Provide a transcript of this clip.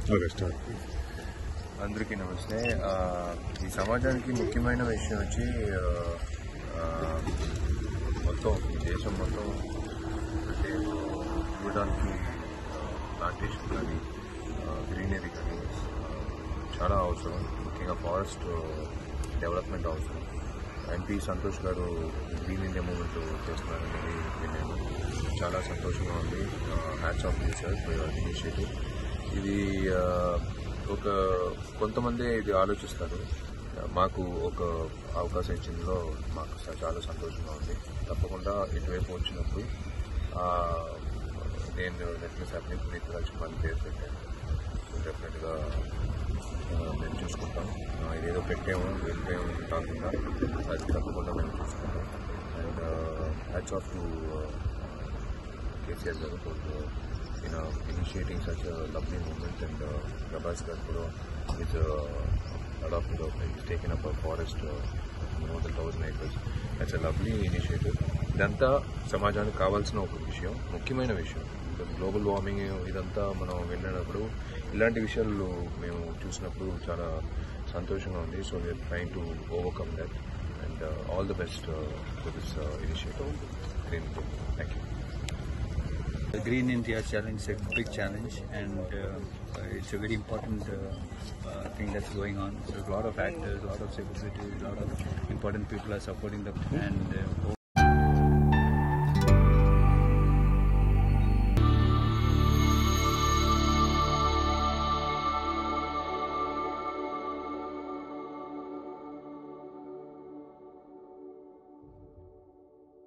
Okay start అందరికీ నమస్తే ఆ, ఈ సమాజానికి ముఖ్యమైన విషయం వచ్చి ఆ, ఆ, మొత్తం ఈ దేశం మొత్తం అంటే చూడడానికి ప్లాంటేషన్ కానీ గ్రీనరీ కానీ ఆ, చాలా అవసరం ముఖ్యంగా ఫారెస్ట్ డెవలప్మెంట్ అవసరం MP Santosh garu green India movement చేస్తున్నారనేది విన్నాను చాలా సంతోషంగా ఉంది హ్యాట్స్ ఆఫ్ సార్ ఇనిషియేటివ్ ఇది ఆ, ఒక కొంతమంది ఇది ఆలోచిస్తారు మాకు ఒక అవకాశం ఇచ్చిందిలో మాకు స- చాలా సంతోషంగా ఉంది తప్పకుండా ఇటువైపు వచ్చినప్పుడు ఆ, నేను నెట్నెస్ అప్ని పునీత్ రాజ్ కుమార్ పేరు పెట్టాను సో డెఫినెట్గా ఆ, మేము చూసుకుంటాం ఆ, ఇదేదో పెట్టాము వెళ్ళాము కాకుండా అది తప్పకుండా మేము చూసుకుంటాం and hats off to KCR garu for you know, initiating such a lovely movement and uh, Gabas గారు కూడా is uh, adopted of he's taken up a forest uh, more than thousand acres. That's a lovely initiative. ఇదంతా సమాజానికి కావాల్సిన ఒక విషయం ముఖ్యమైన విషయం global warming ఇదంతా మనం వెళ్ళినప్పుడు ఇలాంటి విషయాలు మేము చూసినప్పుడు చాలా సంతోషంగా ఉంది so we are trying to overcome that and all the best for this initiative green thank you The Green India Challenge is a big challenge and uh, it's a very important uh, uh, thing that's going on. There's a lot of actors, a lot of celebrities, a lot of important people are supporting them and uh,